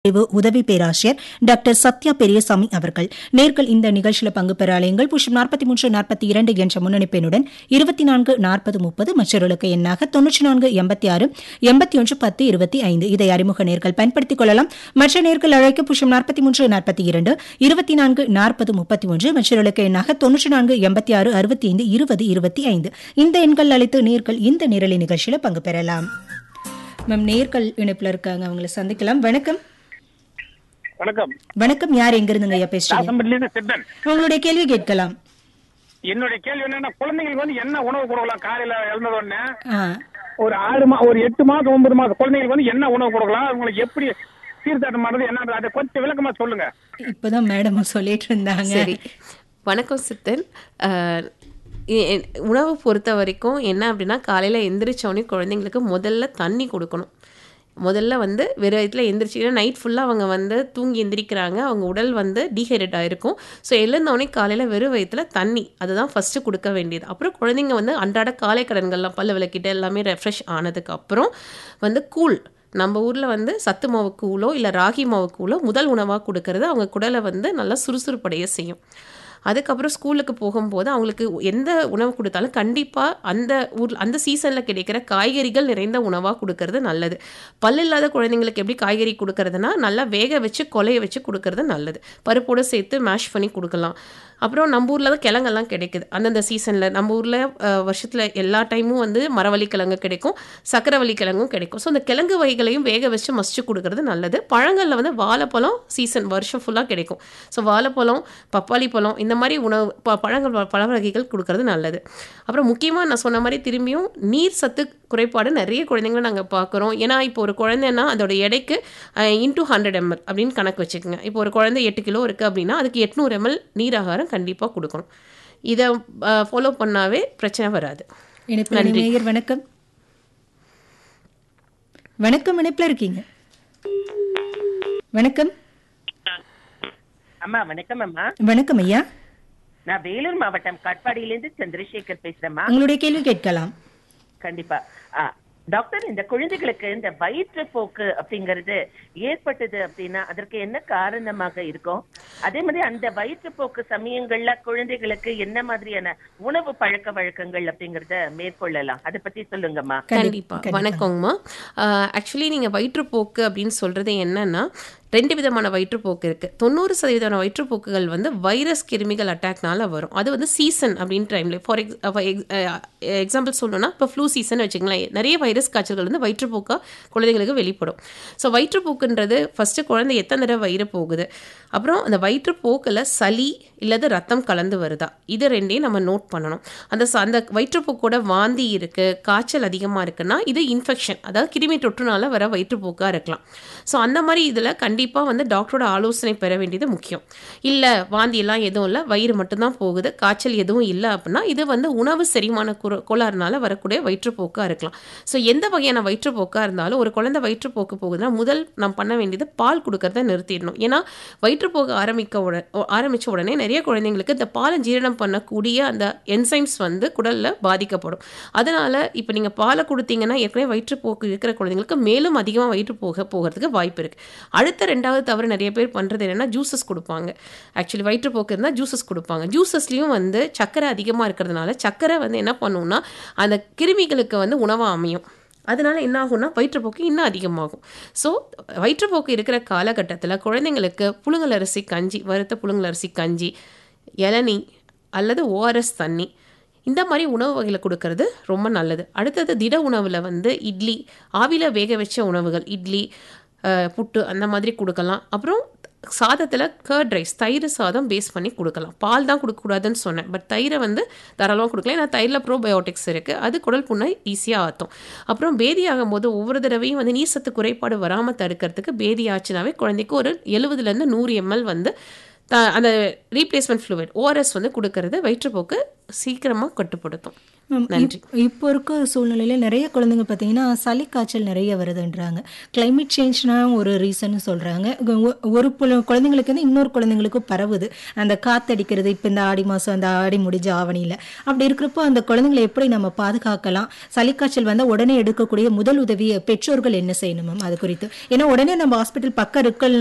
பிரிவு உதவி பேராசிரியர் டாக்டர் சத்யா பெரியசாமி அவர்கள் நேர்கள் இந்த நிகழ்ச்சியில் பங்கு பெற அலையுங்கள் புஷம் நாற்பத்தி மூன்று நாற்பத்தி இரண்டு என்ற முன்னணி பெண்ணுடன் இருபத்தி நான்கு நாற்பது முப்பது மற்றொருளுக்கு எண்ணாக தொன்னூற்றி நான்கு எண்பத்தி ஆறு எண்பத்தி ஒன்று பத்து இருபத்தி ஐந்து இதை அறிமுக நேர்கள் பயன்படுத்திக் கொள்ளலாம் மற்ற நேர்கள் அழைக்க புஷம் நாற்பத்தி மூன்று நாற்பத்தி இரண்டு இருபத்தி நான்கு நாற்பது முப்பத்தி ஒன்று மற்றொருளுக்கு எண்ணாக தொன்னூற்றி நான்கு எண்பத்தி ஆறு அறுபத்தி ஐந்து இருபது இருபத்தி ஐந்து இந்த எண்கள் அழைத்து நேர்கள் இந்த நிரலி நிகழ்ச்சியில் பங்கு பெறலாம் மேம் நேர்கள் இணைப்புல இருக்காங்க அவங்களை சந்திக்கலாம் வணக்கம் வணக்கம் வணக்கம் யார் எங்க இருந்துங்க ஐயா பேசுறீங்க தாசம்பட்டிலிருந்து சித்தன் உங்களுடைய கேள்வி கேட்கலாம் என்னுடைய கேள்வி என்னன்னா குழந்தைங்களுக்கு வந்து என்ன உணவு கொடுக்கலாம் காலையில எழுந்த உடனே ஆ, ஒரு ஆறு மா ஒரு எட்டு மாசம் ஒன்பது மாசம் குழந்தைங்களுக்கு வந்து என்ன உணவு கொடுக்கலாம் அவங்களுக்கு எப்படி சீர்தாட்டம் பண்றது என்னன்றது அதை கொஞ்சம் விளக்கமா சொல்லுங்க இப்பதான் மேடம் சொல்லிட்டு இருந்தாங்க சரி வணக்கம் சித்தன் அஹ், இ- எ- உணவு பொறுத்த வரைக்கும் என்ன அப்படின்னா காலையில் எந்திரிச்சோடனே குழந்தைங்களுக்கு முதல்ல தண்ணி கொடுக்கணும் முதல்ல வந்து வெறும் வயிற்றுல எந்திரிச்சிங்கன்னா நைட் ஃபுல்லாக அவங்க வந்து தூங்கி எந்திரிக்கிறாங்க அவங்க உடல் வந்து டீஹைட்ரேட் ஆகிருக்கும் ஸோ எழுந்தோடனே காலையில் வெறும் வயிற்றுல தண்ணி அதுதான் ஃபஸ்ட்டு கொடுக்க வேண்டியது அப்புறம் குழந்தைங்க வந்து அன்றாட காலை கடன்கள்லாம் பல்லு விளக்கிட்டு எல்லாமே ரெஃப்ரெஷ் ஆனதுக்கு அப்புறம் வந்து கூழ் நம்ம ஊரில் வந்து சத்து மாவு கூழோ இல்லை ராகி மாவு கூழோ முதல் உணவாக கொடுக்கறது அவங்க குடலை வந்து நல்லா சுறுசுறுப்படைய செய்யும் அதுக்கப்புறம் ஸ்கூலுக்கு போகும்போது அவங்களுக்கு எந்த உணவு கொடுத்தாலும் கண்டிப்பாக அந்த ஊர் அந்த சீசனில் கிடைக்கிற காய்கறிகள் நிறைந்த உணவாக கொடுக்கறது நல்லது பல் இல்லாத குழந்தைங்களுக்கு எப்படி காய்கறி கொடுக்கறதுனா நல்லா வேக வச்சு கொலைய வச்சு கொடுக்கறது நல்லது பருப்போடு சேர்த்து மேஷ் பண்ணி கொடுக்கலாம் அப்புறம் நம்ம ஊரில் தான் கிழங்கெல்லாம் கிடைக்குது அந்தந்த சீசனில் நம்ம ஊரில் வருஷத்தில் எல்லா டைமும் வந்து மரவள்ளி கிழங்கு கிடைக்கும் சக்கரவள்ளி கிழங்கும் கிடைக்கும் ஸோ அந்த கிழங்கு வகைகளையும் வேக வச்சு மசிச்சு கொடுக்கறது நல்லது பழங்களில் வந்து வாழைப்பழம் சீசன் வருஷம் ஃபுல்லாக கிடைக்கும் ஸோ வாழைப்பழம் பப்பாளி பழம் இந்த மாதிரி உணவு ப பழங்கள் வ- பழ வகைகள் கொடுக்கறது நல்லது அப்புறம் முக்கியமாக நான் சொன்ன மாதிரி திரும்பியும் நீர் சத்து குறைபாடு நிறைய குழந்தைங்களை நாங்கள் பார்க்குறோம் ஏன்னா இப்போ ஒரு குழந்தைன்னா அதோட எடைக்கு இன்டூ ஹண்ட்ரட் எம்எல் அப்படின்னு கணக்கு வச்சுக்கோங்க இப்போ ஒரு குழந்தை எட்டு கிலோ இருக்குது அப்படின்னா அதுக்கு எட்நூறு எம்எல் நீர் ஆகாரம் கண்டிப்பாக கொடுக்கணும் இதை ஃபாலோ பண்ணாவே பிரச்சனை வராது இணைப்புல நேயர் வணக்கம் வணக்கம் இணைப்புல இருக்கீங்க வணக்கம் அம்மா வணக்கம் அம்மா வணக்கம் ஐயா நான் வேலூர் மாவட்டம் காட்பாடியிலிருந்து சந்திரசேகர் பேசுறேம்மா உங்களுடைய கேள்வி கேட்கலாம் கண்டிப்பா ஆ, டாக்டர் இந்த குழந்தைகளுக்கு இந்த வயிற்றுப்போக்கு அப்படிங்கிறது ஏற்பட்டது அப்படின்னா அதற்கு என்ன காரணமாக இருக்கும் அதே மாதிரி அந்த வயிற்றுப்போக்கு சமயங்கள்ல குழந்தைகளுக்கு என்ன மாதிரியான உணவு பழக்க வழக்கங்கள் அப்படிங்கறத மேற்கொள்ளலாம் அதை பத்தி சொல்லுங்கம்மா கண்டிப்பா வணக்கங்கம்மா ஆக்சுவலி நீங்கள் வயிற்றுப்போக்கு அப்படின்னு சொல்கிறது என்னன்னா ரெண்டு விதமான வயிற்றுப்போக்கு இருக்குது தொண்ணூறு சதவீதமான வயிற்றுப்போக்குகள் வந்து வைரஸ் கிருமிகள் அட்டாக்னால வரும் அது வந்து சீசன் அப்படின்னு டைமில் ஃபார் எக்ஸ் எக்ஸாம்பிள் சொல்லணும்னா இப்போ ஃப்ளூ சீசன் வச்சுங்களேன் நிறைய வைரஸ் காய்ச்சல்கள் வந்து வயிற்றுப்போக்காக குழந்தைங்களுக்கு வெளிப்படும் ஸோ வயிற்றுப்போக்குன்றது ஃபஸ்ட்டு குழந்தை எத்தனை தடவை வயிறு போகுது அப்புறம் அந்த வயிற்றுப்போக்கில் சளி இல்லது ரத்தம் கலந்து வருதா இது ரெண்டையும் நம்ம நோட் பண்ணணும் அந்த ச- அந்த வயிற்றுப்போக்கோட வாந்தி இருக்குது காய்ச்சல் அதிகமாக இருக்குன்னா இது இன்ஃபெக்ஷன் அதாவது கிருமி தொற்றுனால வர வயிற்றுப்போக்காக இருக்கலாம் ஸோ அந்த மாதிரி இதில் கண்டிப்பாக வந்து டாக்டரோட ஆலோசனை பெற வேண்டியது முக்கியம் இல்லை வாந்தியெல்லாம் எதுவும் இல்லை வயிறு மட்டும்தான் போகுது காய்ச்சல் எதுவும் இல்லை அப்படின்னா இது வந்து உணவு செரிமான குற- கோளாறுனால வரக்கூடிய வயிற்றுப்போக்காக இருக்கலாம் ஸோ எந்த வகையான வயிற்றுப்போக்காக இருந்தாலும் ஒரு குழந்தை வயிற்றுப்போக்கு போகுதுன்னா முதல் நாம் பண்ண வேண்டியது பால் கொடுக்கறத நிறுத்திடணும் ஏன்னா வயிற்றுப்போக்கு ஆரம்பிக்க உடனே ஆரம்பித்த உடனே நிறைய குழந்தைங்களுக்கு இந்த பாலை ஜீரணம் பண்ணக்கூடிய அந்த என்சைம்ஸ் வந்து குடலில் பாதிக்கப்படும் அதனால இப்போ நீங்கள் பாலை கொடுத்தீங்கன்னா ஏற்கனவே வயிற்றுப்போக்கு இருக்கிற குழந்தைங்களுக்கு மேலும் அதிகமாக வயிற்று போக போகிறதுக்கு வாய்ப்பு இருக்குது அடுத்த ரெண்டாவது தவறு நிறைய பேர் பண்ணுறது என்னென்னா ஜூஸஸ் கொடுப்பாங்க ஆக்சுவலி வயிற்றுப்போக்கு இருந்தால் ஜூஸஸ் கொடுப்பாங்க ஜூஸஸ்லேயும் வந்து சர்க்கரை அதிகமாக இருக்கிறதுனால சர்க்கரை வந்து என்ன பண்ணும்னா அந்த கிருமிகளுக்கு வந்து உணவாக அமையும் அதனால என்ன ஆகும்னா வயிற்றுப்போக்கு இன்னும் அதிகமாகும் ஸோ வயிற்றுப்போக்கு இருக்கிற காலகட்டத்தில் குழந்தைங்களுக்கு புழுங்கல் அரிசி கஞ்சி வறுத்த புழுங்கல் அரிசி கஞ்சி இளநீ அல்லது ஓஆர்எஸ் தண்ணி இந்த மாதிரி உணவு வகைகளை கொடுக்கறது ரொம்ப நல்லது அடுத்தது திட உணவில் வந்து இட்லி ஆவியில் வேக வச்ச உணவுகள் இட்லி அஹ், புட்டு அந்த மாதிரி கொடுக்கலாம் அப்புறம் சாதத்தில் கர்ட் ரைஸ் தயிர் சாதம் பேஸ் பண்ணி கொடுக்கலாம் பால் தான் கொடுக்கக்கூடாதுன்னு சொன்னேன் பட் தயிரை வந்து தாராளமாக கொடுக்கலாம் ஏன்னா தயிரில் ப்ரோபயோட்டிக்ஸ் இருக்குது அது குடல் புண்ணை ஈஸியாக ஆற்றும் அப்புறம் பேதி ஆகும்போது ஒவ்வொரு தடவையும் வந்து நீர் சத்து குறைபாடு வராமல் தடுக்கிறதுக்கு பேதி ஆச்சுனாவே குழந்தைக்கு ஒரு எழுபதுலேருந்து நூறு எம்எல் வந்து த- அந்த ரீப்ளேஸ்மெண்ட் ஃப்ளூயிட் ஓஆர்எஸ் வந்து கொடுக்கறது வயிற்றுப்போக்கு சீக்கிரமாக கட்டுப்படுத்தும் மேம், நன்றி இப்- இப்போ இருக்க சூழ்நிலையில நிறைய குழந்தைங்க பார்த்தீங்கன்னா சளி காய்ச்சல் நிறைய வருதுன்றாங்க கிளைமேட் சேஞ்ச்னா ஒரு ரீசன் சொல்றாங்க ஒ- ஒரு புல- குழந்தைங்களுக்கு வந்து இன்னொரு குழந்தைங்களுக்கும் பரவுது அந்த காத்தடிக்கிறது இப்போ இந்த ஆடி மாசம் அந்த ஆடி முடிஞ்ச ஆவணியில அப்படி இருக்கிறப்போ அந்த குழந்தைங்களை எப்படி நம்ம பாதுகாக்கலாம் சளி காய்ச்சல் வந்தா உடனே எடுக்கக்கூடிய முதல் உதவியை பெற்றோர்கள் என்ன செய்யணும் மேம் அது குறித்து ஏன்னா உடனே நம்ம ஹாஸ்பிட்டல் பக்கம் இருக்க